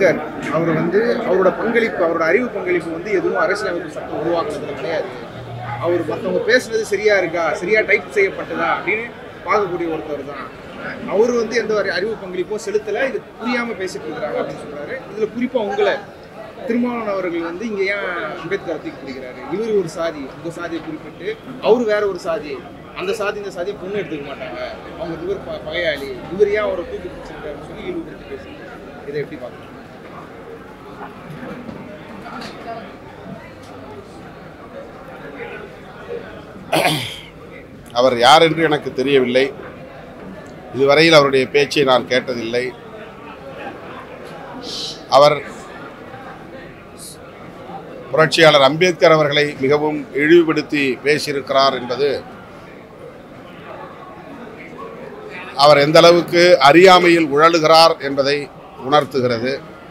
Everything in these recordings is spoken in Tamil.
அம்பேத்கர் அவர் வந்து அவரோட பங்களிப்பு அவரோட அறிவு பங்களிப்பு வந்து எதுவும் அரசியலமைப்பு சட்டம் உருவாக்குனதுல கிடையாது அவர் மற்றவங்க பேசுனது சரியா இருக்கா சரியா டைப் செய்யப்பட்டதா அப்படின்னு பார்க்கக்கூடிய ஒருத்தர் தான் அவர் வந்து எந்த ஒரு அறிவு பங்களிப்பும் செலுத்தல இது புரியாம பேசிட்டு இருக்கிறாங்க அப்படின்னு சொல்றாரு இதுல குறிப்பா உங்களை திருமாவளவன் அவர்கள் வந்து இங்க ஏன் அம்பேத்கர் தூக்கி பிடிக்கிறாரு இவர் ஒரு சாதி உங்க சாதியை குறிப்பிட்டு அவர் வேற ஒரு சாதி அந்த சாதி இந்த சாதியை பொண்ணு எடுத்துக்க மாட்டாங்க அவங்க இவர் ப- பகையாளி இவர் ஏன் அவரை தூக்கி பிடிச்சிருக்காருன்னு சொல்லி இழிவுபடுத்தி பேசுறாரு இதை எப்படி பார்க்கணும் அவர் யார் என்று எனக்கு தெரியவில்லை இதுவரையில் அவருடைய பேச்சை நான் கேட்டதில்லை அவர் புரட்சியாளர் அம்பேத்கர் அவர்களை மிகவும் இழிவுபடுத்தி பேசியிருக்கிறார் என்பது அவர் எந்த அளவுக்கு அறியாமையில் உழலுகிறார் என்பதை உணர்த்துகிறது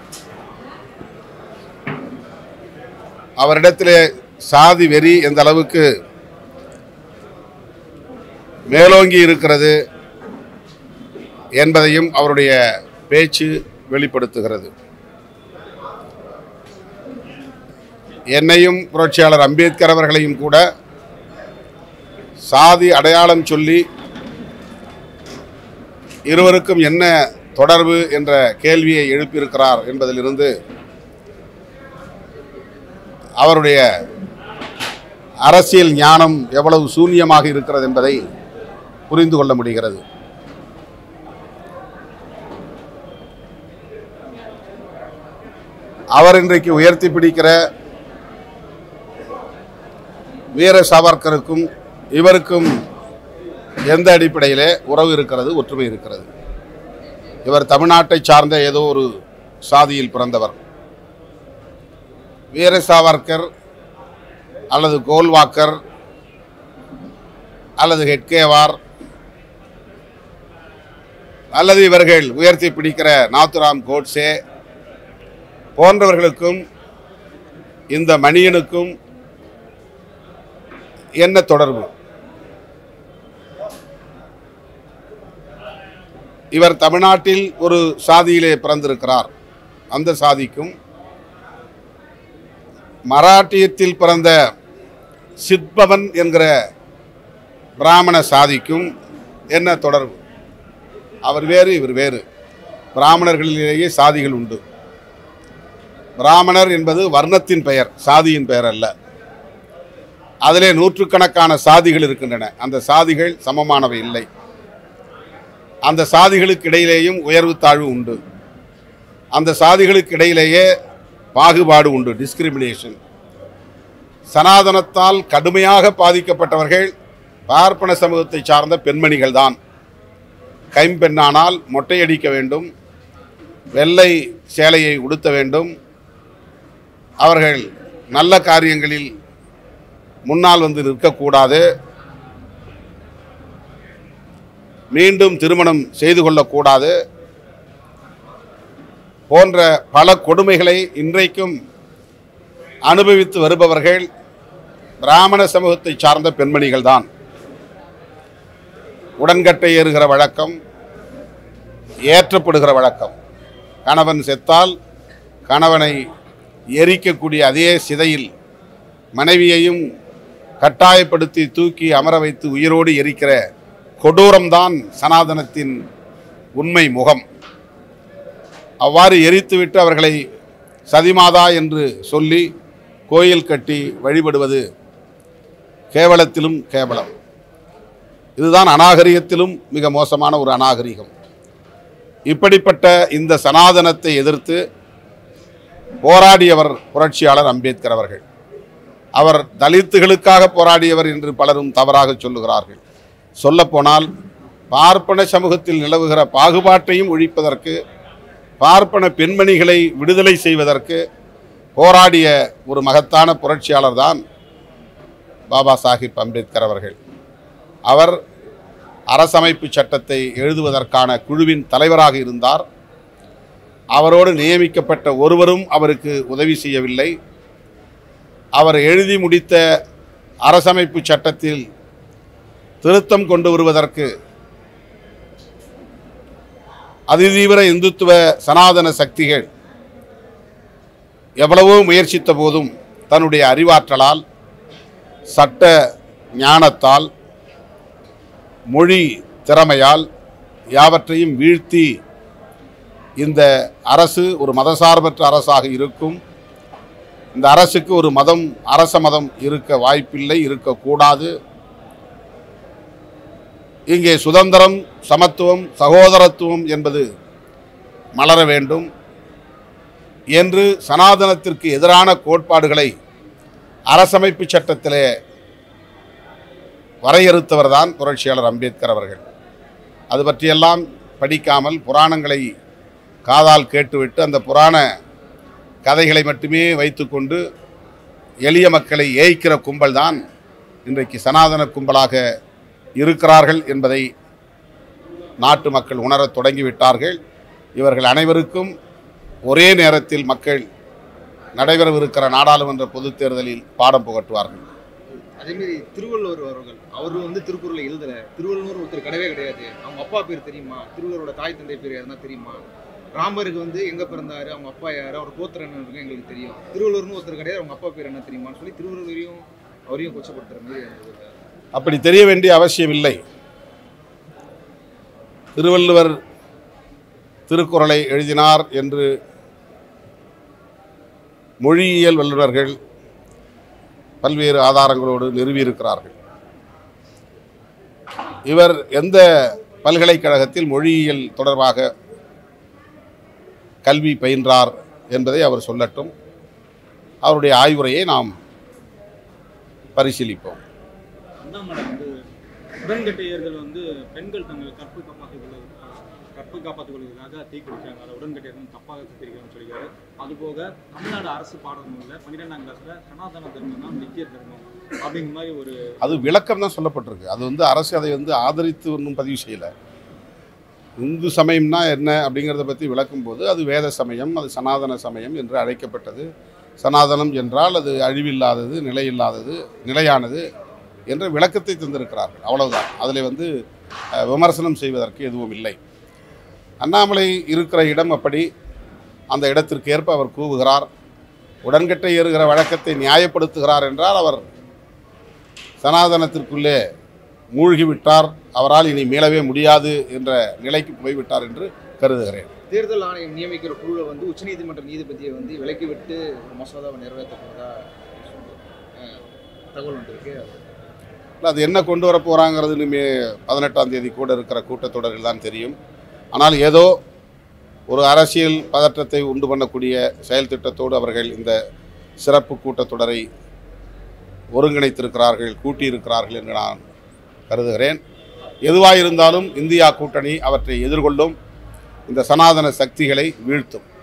அவரிடத்திலே சாதி வெறி எந்த அளவுக்கு மேலோங்கி இருக்கிறது என்பதையும் அவருடைய பேச்சு வெளிப்படுத்துகிறது என்னையும் புரட்சியாளர் அம்பேத்கர் அவர்களையும் கூட சாதி அடையாளம் சொல்லி இருவருக்கும் என்ன தொடர்பு என்ற கேள்வியை எழுப்பியிருக்கிறார் என்பதிலிருந்து அவருடைய அரசியல் ஞானம் எவ்வளவு சூன்யமாக இருக்கிறது என்பதை புரிந்து கொள்ள முடிகிறது அவர் இன்றைக்கு உயர்த்தி பிடிக்கிற வீர சாவர்கருக்கும் இவருக்கும் எந்த அடிப்படையிலே உறவு இருக்கிறது ஒற்றுமை இருக்கிறது இவர் தமிழ்நாட்டை சார்ந்த ஏதோ ஒரு சாதியில் பிறந்தவர் வீர சாவர்கர் அல்லது கோல்வாக்கர் அல்லது ஹெட்கேவார் அல்லது இவர்கள் உயர்த்தி பிடிக்கிற நாத்துராம் கோட்சே போன்றவர்களுக்கும் இந்த மணியனுக்கும் என்ன தொடர்பு இவர் தமிழ்நாட்டில் ஒரு சாதியிலே பிறந்திருக்கிறார் அந்த சாதிக்கும் மராட்டியத்தில் பிறந்த சித்பவன் என்கிற பிராமண சாதிக்கும் என்ன தொடர்பு அவர் வேறு இவர் வேறு பிராமணர்களிலேயே சாதிகள் உண்டு பிராமணர் என்பது வர்ணத்தின் பெயர் சாதியின் பெயர் அல்ல அதிலே நூற்றுக்கணக்கான சாதிகள் இருக்கின்றன அந்த சாதிகள் சமமானவை இல்லை அந்த சாதிகளுக்கு இடையிலேயும் உயர்வு தாழ்வு உண்டு அந்த சாதிகளுக்கு இடையிலேயே பாகுபாடு உண்டு டிஸ்கிரிமினேஷன் சனாதனத்தால் கடுமையாக பாதிக்கப்பட்டவர்கள் பார்ப்பன சமூகத்தை சார்ந்த பெண்மணிகள் தான் கைம்பெண்ணானால் மொட்டையடிக்க வேண்டும் வெள்ளை சேலையை உடுத்த வேண்டும் அவர்கள் நல்ல காரியங்களில் முன்னால் வந்து நிற்கக்கூடாது மீண்டும் திருமணம் செய்து கொள்ளக்கூடாது போன்ற பல கொடுமைகளை இன்றைக்கும் அனுபவித்து வருபவர்கள் பிராமண சமூகத்தை சார்ந்த பெண்மணிகள் தான் உடன்கட்டை ஏறுகிற வழக்கம் ஏற்றப்படுகிற வழக்கம் கணவன் செத்தால் கணவனை எரிக்கக்கூடிய அதே சிதையில் மனைவியையும் கட்டாயப்படுத்தி தூக்கி அமர வைத்து உயிரோடு எரிக்கிற கொடூரம்தான் சனாதனத்தின் உண்மை முகம் அவ்வாறு எரித்துவிட்டு அவர்களை சதிமாதா என்று சொல்லி கோயில் கட்டி வழிபடுவது கேவலத்திலும் கேவலம் இதுதான் அநாகரிகத்திலும் மிக மோசமான ஒரு அநாகரிகம் இப்படிப்பட்ட இந்த சனாதனத்தை எதிர்த்து போராடியவர் புரட்சியாளர் அம்பேத்கர் அவர்கள் அவர் தலித்துகளுக்காக போராடியவர் என்று பலரும் தவறாக சொல்லுகிறார்கள் சொல்லப்போனால் பார்ப்பன சமூகத்தில் நிலவுகிற பாகுபாட்டையும் ஒழிப்பதற்கு பார்ப்பன பெண்மணிகளை விடுதலை செய்வதற்கு போராடிய ஒரு மகத்தான புரட்சியாளர் தான் பாபா சாஹிப் அம்பேத்கர் அவர்கள் அவர் அரசமைப்பு சட்டத்தை எழுதுவதற்கான குழுவின் தலைவராக இருந்தார் அவரோடு நியமிக்கப்பட்ட ஒருவரும் அவருக்கு உதவி செய்யவில்லை அவர் எழுதி முடித்த அரசமைப்பு சட்டத்தில் திருத்தம் கொண்டு வருவதற்கு அதிதீவிர இந்துத்துவ சனாதன சக்திகள் எவ்வளவோ முயற்சித்த போதும் தன்னுடைய அறிவாற்றலால் சட்ட ஞானத்தால் மொழி திறமையால் யாவற்றையும் வீழ்த்தி இந்த அரசு ஒரு மதசார்பற்ற அரசாக இருக்கும் இந்த அரசுக்கு ஒரு மதம் அரச மதம் இருக்க வாய்ப்பில்லை இருக்கக்கூடாது இங்கே சுதந்திரம் சமத்துவம் சகோதரத்துவம் என்பது மலர வேண்டும் என்று சனாதனத்திற்கு எதிரான கோட்பாடுகளை அரசமைப்பு சட்டத்திலே வரையறுத்தவர்தான் புரட்சியாளர் அம்பேத்கர் அவர்கள் அது பற்றியெல்லாம் படிக்காமல் புராணங்களை காதால் கேட்டுவிட்டு அந்த புராண கதைகளை மட்டுமே வைத்துக்கொண்டு எளிய மக்களை ஏய்க்கிற கும்பல் தான் இன்றைக்கு சனாதன கும்பலாக இருக்கிறார்கள் என்பதை நாட்டு மக்கள் உணரத் தொடங்கிவிட்டார்கள் இவர்கள் அனைவருக்கும் ஒரே நேரத்தில் மக்கள் நடைபெறவிருக்கிற நாடாளுமன்ற பொதுத் தேர்தலில் பாடம் புகட்டுவார்கள் அதேமாரி திருவள்ளுவர் அவர்கள் அவர் வந்து திருக்குறளை எழுதல திருவள்ளுவர் ஒருத்தர் கிடையவே கிடையாது அவங்க அப்பா பேர் தெரியுமா திருவள்ளுவரோட தாய் தந்தை பேர் எதனா தெரியுமா ராமருக்கு வந்து எங்க பிறந்தாரு அவங்க அப்பா யாரு அவர் கோத்திரம் என்ன இருக்கு எங்களுக்கு தெரியும் திருவள்ளுவர்னு ஒருத்தர் கிடையாது அவங்க அப்பா பேர் என்ன தெரியுமான்னு சொல்லி திருவள்ளுவரையும் அவரையும் கொச்சப்படுத்துற மாதிரி இருந்தது அப்படி தெரிய வேண்டிய அவசியம் இல்லை திருவள்ளுவர் திருக்குறளை எழுதினார் என்று மொழியியல் வல்லுநர்கள் பல்வேறு ஆதாரங்களோடு நிறுவியிருக்கிறார்கள் இவர் எந்த பல்கலைக்கழகத்தில் மொழியியல் தொடர்பாக கல்வி பயின்றார் என்பதை அவர் சொல்லட்டும் அவருடைய ஆய்வுரையை நாம் பரிசீலிப்போம் அண்ணாமலை வந்து உடன்கட்டையர்கள் வந்து பெண்கள் தங்கள் கற்பு காப்பாற்றிக் கொள்வது கற்பு காப்பாற்றிக் கொள்வதற்காக தீ குடிச்சாங்க அதை உடன்கட்டையர்கள் தப்பாக சித்தரிக்கிறான்னு சொல்லிக்கிறாரு அதுபோக தமிழ்நாடு அரசு பாடநூலில் பன்னிரெண்டாம் கிளாஸ்ல சனாதன தர்மம் தான் நித்திய தர்மம் அப்படிங்கிற மாதிரி ஒரு அது விளக்கம் தான் சொல்லப்பட்டிருக்கு அது வந்து அரசு அதை வந்து ஆதரித்து ஒன்றும் பதிவு செய்யலை இந்து சமயம்னா என்ன அப்படிங்கிறத பற்றி விளக்கும்போது அது வேத சமயம் அது சனாதன சமயம் என்று அழைக்கப்பட்டது சனாதனம் என்றால் அது அழிவில்லாதது நிலையில்லாதது நிலையானது என்ற விளக்கத்தை தந்திருக்கிறார்கள் அவ்வளவுதான் அதில் வந்து அஹ், விமர்சனம் செய்வதற்கு எதுவும் இல்லை அண்ணாமலை இருக்கிற இடம் அப்படி அந்த இடத்திற்கு ஏற்ப அவர் கூவுகிறார் உடன்கட்டை ஏறுகிற வழக்கத்தை நியாயப்படுத்துகிறார் என்றால் அவர் சனாதனத்திற்குள்ளே மூழ்கிவிட்டார் அவரால் இனி மீளவே முடியாது என்ற நிலைக்கு போய்விட்டார் என்று கருதுகிறேன் தேர்தல் ஆணையம் நியமிக்கிற குழுவை வந்து உச்சநீதிமன்ற நீதிபதியை வந்து விலக்கி விட்டு ஒரு மசோதாவை நிறைவேற்ற போறதா அஹ், தகவல் வந்திருக்கு இல்ல, அது என்ன கொண்டு வர போகிறாங்கிறது மே பதினெட்டாம் தேதி கூட இருக்கிற கூட்டத்தொடரில் தான் தெரியும் ஆனால் ஏதோ ஒரு அரசியல் பதற்றத்தை உண்டு பண்ணக்கூடிய செயல் திட்டத்தோடு அவர்கள் இந்த சிறப்பு கூட்டத்தொடரை ஒருங்கிணைத்திருக்கிறார்கள் கூட்டியிருக்கிறார்கள் என்று நான் கருதுகிறேன் எதுவாயிருந்தாலும் இந்தியா கூட்டணி அவற்றை எதிர்கொள்ளும் இந்த சனாதன சக்திகளை வீழ்த்தும்